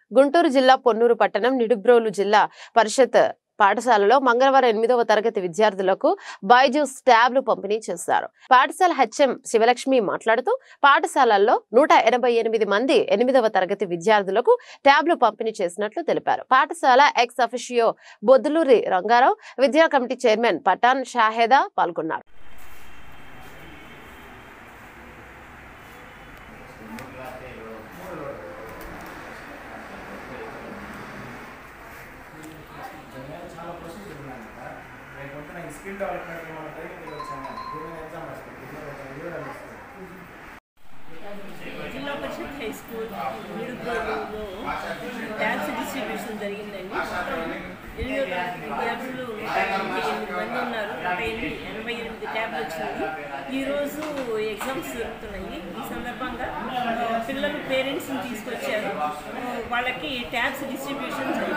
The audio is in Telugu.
గుంటూరు జిల్లా పొన్నూరు పట్టణం నిడుబ్రోలు జిల్లా పరిషత్ పాఠశాలలో మంగళవారం ఎనిమిదవ తరగతి విద్యార్థులకు బైజూస్ ట్యాబ్లు పంపిణీ చేశారు పాఠశాల హెచ్ఎం శివలక్ష్మి మాట్లాడుతూ పాఠశాలల్లో నూట ఎనభై ఎనిమిది మంది ఎనిమిదవ తరగతి విద్యార్థులకు ట్యాబ్లు పంపిణీ చేసినట్లు తెలిపారు పాఠశాల ఎక్స్ అఫిషియో బొద్దులూరి రంగారావు విద్యా కమిటీ చైర్మన్ పఠాన్ షాహేదా పాల్గొన్నారు చాలా ప్రొసీజర్ ఉన్నాయన్నమాట రేపు పొద్దున ఈ స్కిల్ డెవలప్మెంట్ మన ట్రైనింగ్ వచ్చాము దీని ఎగ్జామ్ వస్తుంది దీనిలో ఒక వివరాలు ఇస్తుంది జిల్లా పరిషత్ హై స్కూల్ నిడుబ్రోలులో డ్యాన్స్ డిస్ట్రిబ్యూషన్ జరిగిందండి మొత్తం ఎనిమిదో తరగతి విద్యార్థులు నూట ఎనభై ఎనిమిది మంది ఉన్నారు నూట ఎనిమిది ఎనభై ఎనిమిది ట్యాబ్లు వచ్చింది ఈరోజు ఎగ్జామ్స్ జరుగుతున్నాయి ఈ సందర్భంగా ఆ, పిల్లలు పేరెంట్స్ని తీసుకొచ్చారు ఆ, వాళ్ళకి ట్యాబ్స్ డిస్ట్రిబ్యూషన్ జరిగింది